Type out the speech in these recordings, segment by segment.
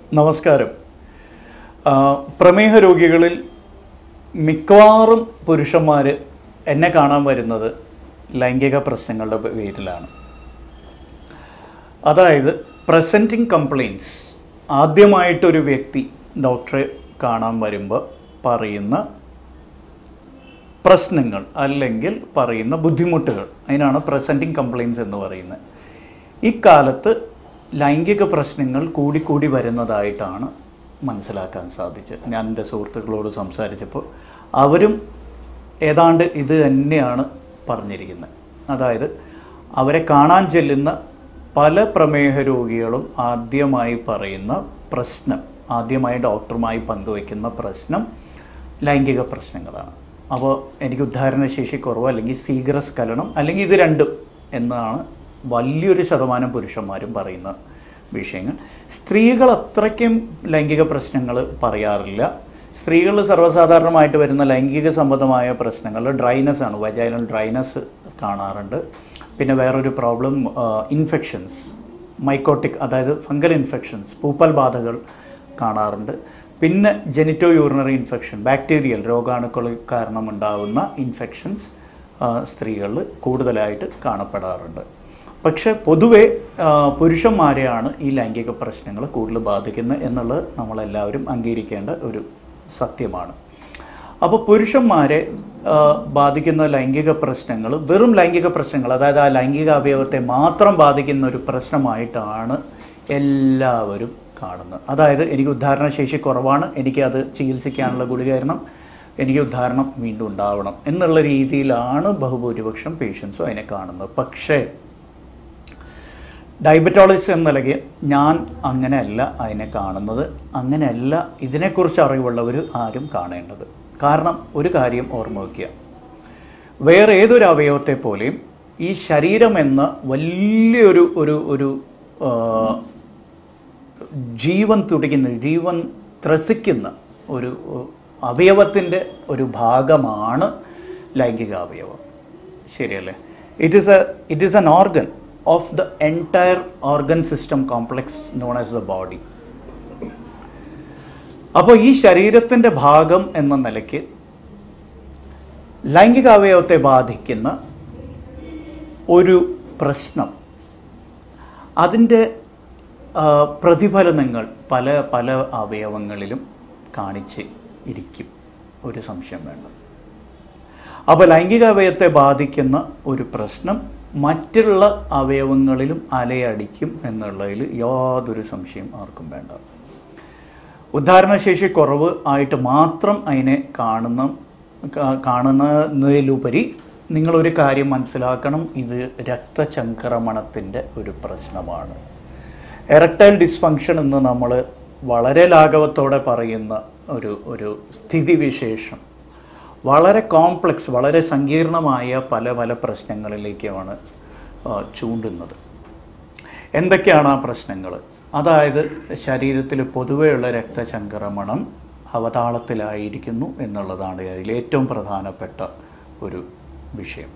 നമസ്കാരം ആ, പ്രമേഹ രോഗികളിൽ മിക്കവാറും പുരുഷന്മാർ എന്നെ കാണാൻ വരുന്നത് ലൈംഗിക പ്രശ്നങ്ങളുടെ പേരിലാണ് അതായത് പ്രസൻറ്റിങ് കംപ്ലയിൻസ് ആദ്യമായിട്ടൊരു വ്യക്തി ഡോക്ടറെ കാണാൻ വരുമ്പോൾ പറയുന്ന പ്രശ്നങ്ങൾ അല്ലെങ്കിൽ പറയുന്ന ബുദ്ധിമുട്ടുകൾ അതിനാണ് പ്രസൻറ്റിങ് കംപ്ലയിൻസ് എന്ന് പറയുന്നത് ഇക്കാലത്ത് ലൈംഗിക പ്രശ്നങ്ങൾ കൂടിക്കൂടി വരുന്നതായിട്ടാണ് മനസ്സിലാക്കാൻ സാധിച്ചത് ഞാൻ എൻ്റെ സുഹൃത്തുക്കളോട് സംസാരിച്ചപ്പോൾ അവരും ഏതാണ്ട് ഇത് തന്നെയാണ് പറഞ്ഞിരിക്കുന്നത് അതായത് അവരെ കാണാൻ ചെല്ലുന്ന പല പ്രമേഹ രോഗികളും ആദ്യമായി പറയുന്ന പ്രശ്നം ആദ്യമായി ഡോക്ടറുമായി പങ്കുവയ്ക്കുന്ന പ്രശ്നം ലൈംഗിക പ്രശ്നങ്ങളാണ് അപ്പോൾ എനിക്ക് ഉദ്ധാരണശേഷി കുറവ് അല്ലെങ്കിൽ ശീഘ്രസ്ഖലനം അല്ലെങ്കിൽ ഇത് രണ്ടും എന്നാണ് വലിയൊരു ശതമാനം പുരുഷന്മാരും പറയുന്ന വിഷയങ്ങൾ സ്ത്രീകൾ അത്രയ്ക്കും ലൈംഗിക പ്രശ്നങ്ങൾ പറയാറില്ല സ്ത്രീകൾ സർവ്വസാധാരണമായിട്ട് വരുന്ന ലൈംഗിക സംബന്ധമായ പ്രശ്നങ്ങൾ ഡ്രൈനസ് ആണ് വജൈനൽ ഡ്രൈനസ് കാണാറുണ്ട് പിന്നെ വേറൊരു പ്രോബ്ലം ഇൻഫെക്ഷൻസ് മൈക്കോട്ടിക് അതായത് ഫംഗൽ ഇൻഫെക്ഷൻസ് പൂപ്പൽ ബാധകൾ കാണാറുണ്ട് പിന്നെ ജെനിറ്റോ യൂറിനറി ഇൻഫെക്ഷൻ ബാക്ടീരിയൽ രോഗാണുക്കൾ കാരണം ഉണ്ടാകുന്ന ഇൻഫെക്ഷൻസ് സ്ത്രീകളിൽ കൂടുതലായിട്ട് കാണപ്പെടാറുണ്ട് പക്ഷേ പൊതുവെ ആ, പുരുഷന്മാരെയാണ് ഈ ലൈംഗിക പ്രശ്നങ്ങൾ കൂടുതൽ ബാധിക്കുന്നത് എന്നുള്ളത് നമ്മളെല്ലാവരും അംഗീകരിക്കേണ്ട ഒരു സത്യമാണ് അപ്പോൾ പുരുഷന്മാരെ ആ, ബാധിക്കുന്ന ലൈംഗിക പ്രശ്നങ്ങൾ വെറും ലൈംഗിക പ്രശ്നങ്ങൾ അതായത് ആ ലൈംഗിക അവയവത്തെ മാത്രം ബാധിക്കുന്ന ഒരു പ്രശ്നമായിട്ടാണ് എല്ലാവരും കാണുന്നത് അതായത് എനിക്ക് ഉദ്ധാരണശേഷി കുറവാണ് എനിക്ക് അത് ചികിത്സിക്കാനുള്ള ഗുളിക തരണം എനിക്ക് ഉദ്ധാരണം വീണ്ടും ഉണ്ടാവണം എന്നുള്ള രീതിയിലാണ് ബഹുഭൂരിപക്ഷം പേഷ്യൻസും അതിനെ കാണുന്നത് പക്ഷേ ഡയബറ്റോളജിസ്റ്റ് എന്ന നിലയ്ക്ക് ഞാൻ അങ്ങനെയല്ല അതിനെ കാണുന്നത് അങ്ങനെയല്ല ഇതിനെക്കുറിച്ച് അറിവുള്ളവർ ആരും കാണേണ്ടത് കാരണം ഒരു കാര്യം ഓർമ്മ വയ്ക്കുക വേറെ ഏതൊരു അവയവത്തെ പോലെയും ഈ ശരീരം എന്ന വലിയൊരു ഒരു ഒരു ആ, ജീവൻ തുടിക്കുന്ന ജീവൻ ത്രസിക്കുന്ന ഒരു അവയവത്തിൻ്റെ ഒരു ഭാഗമാണ് ലൈംഗിക അവയവം ശരിയല്ലേ it is a it is an organ of the entire organ system complex known as the body അപ്പോൾ ഈ ശരീരത്തിൻ്റെ ഭാഗം എന്ന നിലയ്ക്ക് ലൈംഗിക അവയവത്തെ ബാധിക്കുന്ന ഒരു പ്രശ്നം അതിൻ്റെ ആ, പ്രതിഫലനങ്ങൾ പല പല അവയവങ്ങളിലും കാണിച്ച് ഇരിക്കും ഒരു സംശയം വേണ്ട അപ്പോൾ ലൈംഗിക അവയവത്തെ ബാധിക്കുന്ന ഒരു പ്രശ്നം മറ്റുള്ള അവയവങ്ങളിലും അലയടിക്കും എന്നുള്ളതിൽ യാതൊരു സംശയം ആർക്കും വേണ്ട ഉദ്ധാരണശേഷി കുറവ് ആയിട്ട് മാത്രം അതിനെ കാണുന്ന കാ- കാണുന്നതിലുപരി നിങ്ങളൊരു കാര്യം മനസ്സിലാക്കണം ഇത് രക്തചംക്രമണത്തിൻ്റെ ഒരു പ്രശ്നമാണ് എറക്ടൈൽ ഡിസ്ഫങ്ഷൻ എന്ന് നമ്മൾ വളരെ ലാഘവത്തോടെ പറയുന്ന ഒരു ഒരു സ്ഥിതിവിശേഷം വളരെ കോംപ്ലക്സ് വളരെ സങ്കീർണമായ പല പല പ്രശ്നങ്ങളിലേക്കുമാണ് ആ, ചൂണ്ടുന്നത് എന്തൊക്കെയാണ് ആ പ്രശ്നങ്ങൾ അതായത് ശരീരത്തിൽ പൊതുവെയുള്ള രക്തചംക്രമണം അവതാളത്തിലായിരിക്കുന്നു എന്നുള്ളതാണ് അതിൽ ഏറ്റവും പ്രധാനപ്പെട്ട ഒരു വിഷയം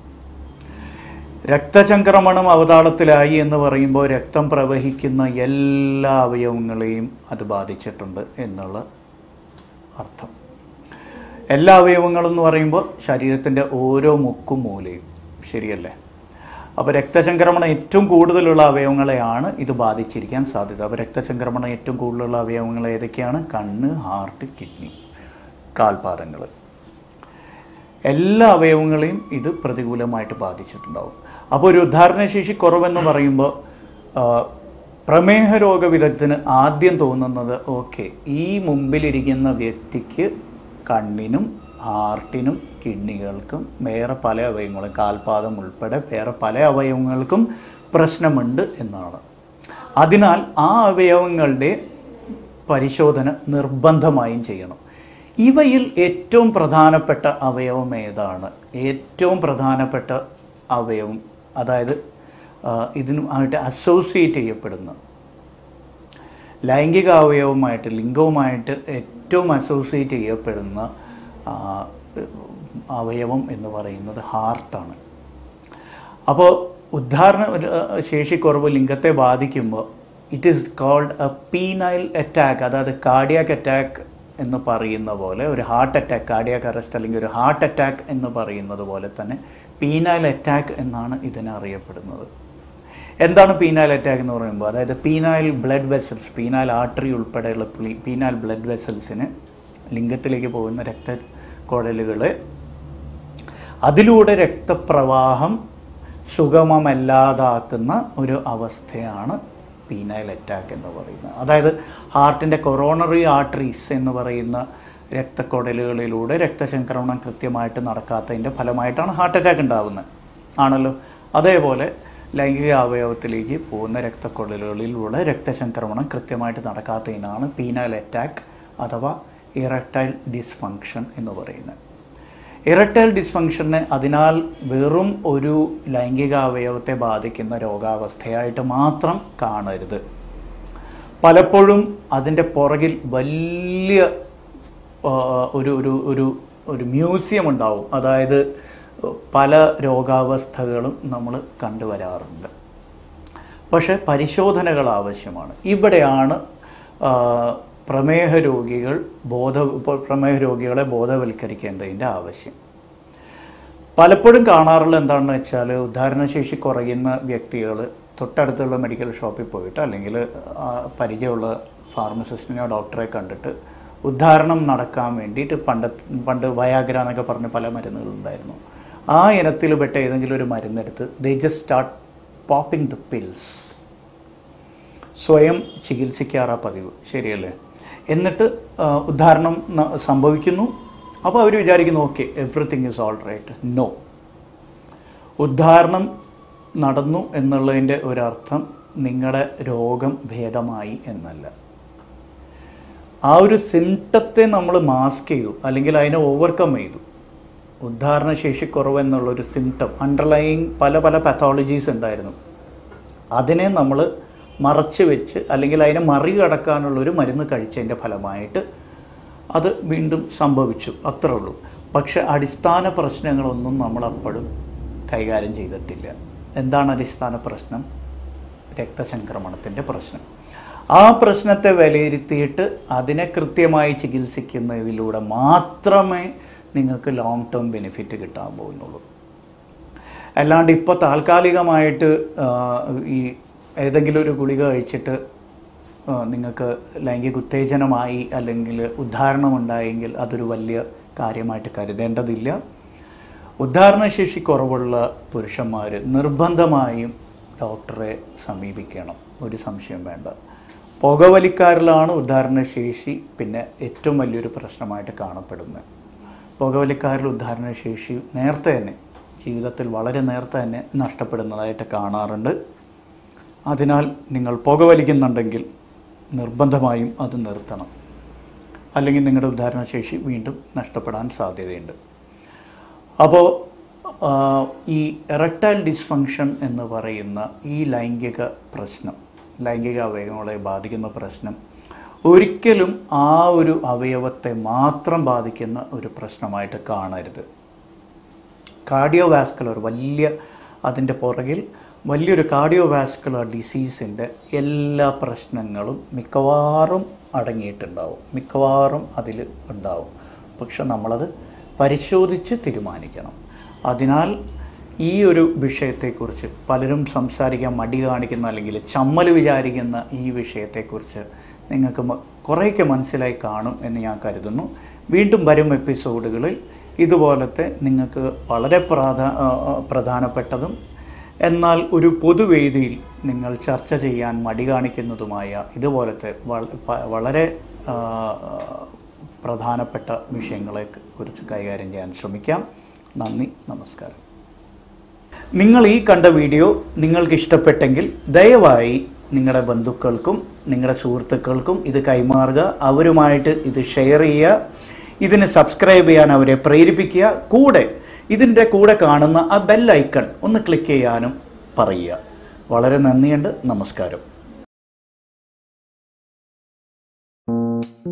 രക്തചംക്രമണം അവതാളത്തിലായി എന്ന് പറയുമ്പോൾ രക്തം പ്രവഹിക്കുന്ന എല്ലാ അവയവങ്ങളെയും അത് ബാധിച്ചിട്ടുണ്ട് എന്നുള്ള അർത്ഥം എല്ലാ അവയവങ്ങളും എന്ന് പറയുമ്പോൾ ശരീരത്തിൻ്റെ ഓരോ മുക്കും മൂലയും ശരിയല്ലേ അപ്പോൾ രക്തചംക്രമണം ഏറ്റവും കൂടുതലുള്ള അവയവങ്ങളെയാണ് ഇത് ബാധിച്ചിരിക്കാൻ സാധ്യത അപ്പോൾ രക്തചംക്രമണം ഏറ്റവും കൂടുതലുള്ള അവയവങ്ങൾ ഏതൊക്കെയാണ് കണ്ണ് ഹാർട്ട് കിഡ്നി കാൽപാദങ്ങൾ എല്ലാ അവയവങ്ങളെയും ഇത് പ്രതികൂലമായിട്ട് ബാധിച്ചിട്ടുണ്ടാവും അപ്പോൾ ഒരു ഉദ്ധാരണശേഷി കുറവെന്ന് പറയുമ്പോൾ ആ, പ്രമേഹ രോഗ വിദഗ്ധന് ആദ്യം തോന്നുന്നത് ഓക്കെ ഈ മുമ്പിലിരിക്കുന്ന വ്യക്തിക്ക് കണ്ണിനും ഹാർട്ടിനും കിഡ്നികൾക്കും വേറെ പല അവയവങ്ങളും കാൽപാദം ഉൾപ്പെടെ വേറെ പല അവയവങ്ങൾക്കും പ്രശ്നമുണ്ട് എന്നാണ് അതിനാൽ ആ അവയവങ്ങളുടെ പരിശോധന നിർബന്ധമായും ചെയ്യണം ഇവയിൽ ഏറ്റവും പ്രധാനപ്പെട്ട അവയവം ഏതാണ് ഏറ്റവും പ്രധാനപ്പെട്ട അവയവം അതായത് ആ, ഇതിനുമായിട്ട് അസോസിയേറ്റ് ചെയ്യപ്പെടുന്ന ലൈംഗിക അവയവമായിട്ട് ലിംഗവുമായിട്ട് ഏറ്റവും അസോസിയേറ്റ് ചെയ്യപ്പെടുന്ന ആ, അവയവം എന്ന് പറയുന്നത് ഹാർട്ടാണ് അപ്പോൾ ഉദ്ധാരണ ഒരു, ആ, ശേഷിക്കുറവ് ലിംഗത്തെ ബാധിക്കുമ്പോൾ it is called a penile attack അതായത് കാർഡിയാക് അറ്റാക്ക് എന്ന് പറയുന്ന പോലെ ഒരു ഹാർട്ട് അറ്റാക്ക് കാർഡിയാക് അറസ്റ്റ് അല്ലെങ്കിൽ ഒരു ഹാർട്ട് അറ്റാക്ക് എന്ന് പറയുന്നത് പോലെ തന്നെ പീനൈൽ അറ്റാക്ക് എന്നാണ് ഇതിനെ അറിയപ്പെടുന്നത് എന്താണ് പീനൈൽ അറ്റാക്ക് എന്ന് പറയുമ്പോൾ അതായത് penile blood vessels penile artery ഉൾപ്പെടെയുള്ള പീനൈൽ ബ്ലഡ് വെസൽസിന് ലിംഗത്തിലേക്ക് പോകുന്ന രക്തക്കുഴലുകളെ അതിലൂടെ രക്തപ്രവാഹം സുഗമമല്ലാതാക്കുന്ന ഒരു അവസ്ഥയാണ് പീനൈൽ അറ്റാക്ക് എന്ന് പറയുന്നത് അതായത് ഹാർട്ടിൻ്റെ കൊറോണറി ആർട്ടറീസ് എന്ന് പറയുന്ന രക്തക്കുഴലുകളിലൂടെ രക്തചംക്രമണം കൃത്യമായിട്ട് നടക്കാത്തതിൻ്റെ ഫലമായിട്ടാണ് ഹാർട്ട് അറ്റാക്ക് ഉണ്ടാകുന്നത് ആണല്ലോ അതേപോലെ ലൈംഗിക അവയവത്തിലേക്ക് പോകുന്ന രക്തക്കുഴലുകളിലൂടെ രക്തചംക്രമണം കൃത്യമായിട്ട് നടക്കാത്തതിനാണ് പീനൈൽ അറ്റാക്ക് അഥവാ ഇറക്ടൈൽ ഡിസ്ഫങ്ഷൻ എന്ന് പറയുന്നത് ഇറക്ടൈൽ ഡിസ്ഫങ്ഷനെ അതിനാൽ വെറും ഒരു ലൈംഗിക അവയവത്തെ ബാധിക്കുന്ന രോഗാവസ്ഥയായിട്ട് മാത്രം കാണരുത് പലപ്പോഴും അതിൻ്റെ പുറകിൽ വലിയ ആ, ഒരു ഒരു ഒരു ഒരു മ്യൂസിയം ഉണ്ടാവും അതായത് പല രോഗാവസ്ഥകളും നമ്മൾ കണ്ടുവരാറുണ്ട് പക്ഷേ പരിശോധനകൾ ആവശ്യമാണ് ഇവിടെയാണ് ആ, പ്രമേഹ രോഗികൾ ബോധ ഇപ്പോൾ പ്രമേഹ രോഗികളെ ബോധവൽക്കരിക്കേണ്ടതിൻ്റെ ആവശ്യം പലപ്പോഴും കാണാറുള്ള എന്താണെന്ന് വെച്ചാൽ ഉദാഹരണശേഷി കുറയുന്ന വ്യക്തികൾ തൊട്ടടുത്തുള്ള മെഡിക്കൽ ഷോപ്പിൽ പോയിട്ട് അല്ലെങ്കിൽ ആ, പരിചയമുള്ള ഫാർമസിസ്റ്റിനെയോ ഡോക്ടറെ കണ്ടിട്ട് ഉദ്ധാരണം നടക്കാൻ വേണ്ടിയിട്ട് പണ്ട് പണ്ട് വയാഗ്ര എന്നൊക്കെ പറഞ്ഞ പല മരുന്നുകളുണ്ടായിരുന്നു ആ ഇനത്തിൽ പെട്ട ഏതെങ്കിലും ഒരു മരുന്നെടുത്ത് they just start popping the pills സ്വയം ചികിത്സിക്കാറാ പതിവ് ശരിയല്ലേ എന്നിട്ട് ആ, ഉദ്ധാരണം ന- സംഭവിക്കുന്നു അപ്പോൾ അവർ വിചാരിക്കുന്നു okay everything is all right no ഉദ്ധാരണം നടന്നു എന്നുള്ളതിൻ്റെ ഒരർത്ഥം നിങ്ങളുടെ രോഗം ഭേദമായി എന്നല്ല ആ ഒരു സിംറ്റത്തെ നമ്മൾ മാസ്ക് ചെയ്തു അല്ലെങ്കിൽ അതിനെ ഓവർകം ചെയ്തു ഉദ്ധാരണശേഷി കുറവ് എന്നുള്ളൊരു സിംറ്റം അണ്ടർലൈങ് പല പല പാത്തോളജീസ് ഉണ്ടായിരുന്നു അതിനെ നമ്മൾ മറച്ച് വെച്ച് അല്ലെങ്കിൽ അതിനെ മറികടക്കാനുള്ളൊരു മരുന്ന് കഴിച്ചതിൻ്റെ ഫലമായിട്ട് അത് വീണ്ടും സംഭവിച്ചു അത്രേ ഉള്ളൂ പക്ഷെ അടിസ്ഥാന പ്രശ്നങ്ങളൊന്നും നമ്മൾ അപ്പോഴും കൈകാര്യം ചെയ്തിട്ടില്ല എന്താണ് അടിസ്ഥാന പ്രശ്നം രക്തചംക്രമണത്തിൻ്റെ പ്രശ്നം ആ പ്രശ്നത്തെ വിലയിരുത്തിയിട്ട് അതിനെ കൃത്യമായി ചികിത്സിക്കുന്നതിലൂടെ മാത്രമേ നിങ്ങൾക്ക് ലോങ് ടേം ബെനിഫിറ്റ് കിട്ടാൻ പോകുന്നുള്ളൂ അല്ലാണ്ട് ഇപ്പോൾ താൽക്കാലികമായിട്ട് ആ, ഈ ഏതെങ്കിലും ഒരു ഗുളിക കഴിച്ചിട്ട് ആ, നിങ്ങൾക്ക് ലൈംഗിക ഉത്തേജനമായി അല്ലെങ്കിൽ ഉദ്ധാരണമുണ്ടായെങ്കിൽ അതൊരു വലിയ കാര്യമായിട്ട് കരുതേണ്ടതില്ല ഉദ്ധാരണശേഷി കുറവുള്ള പുരുഷന്മാർ നിർബന്ധമായും ഡോക്ടറെ സമീപിക്കണം ഒരു സംശയം വേണ്ട പുകവലിക്കാരിലാണ് ഉദ്ധാരണശേഷി പിന്നെ ഏറ്റവും വലിയൊരു പ്രശ്നമായിട്ട് കാണപ്പെടുന്നത് പുകവലിക്കാരിൽ ഉദ്ധാരണശേഷി നേരത്തെ തന്നെ ജീവിതത്തിൽ വളരെ നേരത്തെ തന്നെ നഷ്ടപ്പെടുന്നതായിട്ട് കാണാറുണ്ട് അതിനാൽ നിങ്ങൾ പുകവലിക്കുന്നുണ്ടെങ്കിൽ നിർബന്ധമായും അത് നിർത്തണം അല്ലെങ്കിൽ നിങ്ങളുടെ ഉദ്ധാരണശേഷി വീണ്ടും നഷ്ടപ്പെടാൻ സാധ്യതയുണ്ട് അപ്പോൾ ഈ എറക്ടൈൽ ഡിസ്ഫങ്ഷൻ എന്ന് പറയുന്ന ഈ ലൈംഗിക പ്രശ്നം ലൈംഗിക അവയവങ്ങളെ ബാധിക്കുന്ന പ്രശ്നം ഒരിക്കലും ആ ഒരു അവയവത്തെ മാത്രം ബാധിക്കുന്ന ഒരു പ്രശ്നമായിട്ട് കാണരുത് കാർഡിയോവാസ്കുലർ വലിയ അതിൻ്റെ പുറകിൽ വലിയൊരു കാർഡിയോവാസ്കുലർ ഡിസീസിൻ്റെ എല്ലാ പ്രശ്നങ്ങളും മിക്കവാറും അടങ്ങിയിട്ടുണ്ടാവും മിക്കവാറും അതിൽ ഉണ്ടാവും പക്ഷെ നമ്മളത് പരിശോധിച്ച് തീരുമാനിക്കണം അതിനാൽ ഈ ഒരു വിഷയത്തെക്കുറിച്ച് പലരും സംസാരിക്കാൻ മടി കാണിക്കുന്ന അല്ലെങ്കിൽ ചമ്മൽ വിചാരിക്കുന്ന ഈ വിഷയത്തെക്കുറിച്ച് നിങ്ങൾക്ക് മ- കുറേയൊക്കെ മനസ്സിലായി കാണും എന്ന് ഞാൻ കരുതുന്നു വീണ്ടും വരും എപ്പിസോഡുകളിൽ ഇതുപോലത്തെ നിങ്ങൾക്ക് വളരെ പ്രാധാ ആ, ആ, പ്രധാനപ്പെട്ടതും എന്നാൽ ഒരു പൊതുവേദിയിൽ നിങ്ങൾ ചർച്ച ചെയ്യാൻ മടി കാണിക്കുന്നതുമായ ഇതുപോലത്തെ വള- പ- വളരെ ആ, പ്രധാനപ്പെട്ട വിഷയങ്ങളെ കുറിച്ച് കൈകാര്യം ചെയ്യാൻ ശ്രമിക്കാം നന്ദി നമസ്കാരം നിങ്ങൾ ഈ കണ്ട വീഡിയോ നിങ്ങൾക്ക് ഇഷ്ടപ്പെട്ടെങ്കിൽ ദയവായി നിങ്ങളുടെ ബന്ധുക്കൾക്കും നിങ്ങളുടെ സുഹൃത്തുക്കൾക്കും ഇത് കൈമാറുക അവരുമായിട്ട് ഇത് ഷെയർ ചെയ്യുക ഇതിന് സബ്സ്ക്രൈബ് ചെയ്യാൻ അവരെ പ്രേരിപ്പിക്കുക കൂടെ ഇതിൻ്റെ കൂടെ കാണുന്ന ആ ബെൽ ഐക്കൺ ഒന്ന് ക്ലിക്ക് ചെയ്യാനും പറയുക വളരെ നന്ദിയുണ്ട് നമസ്കാരം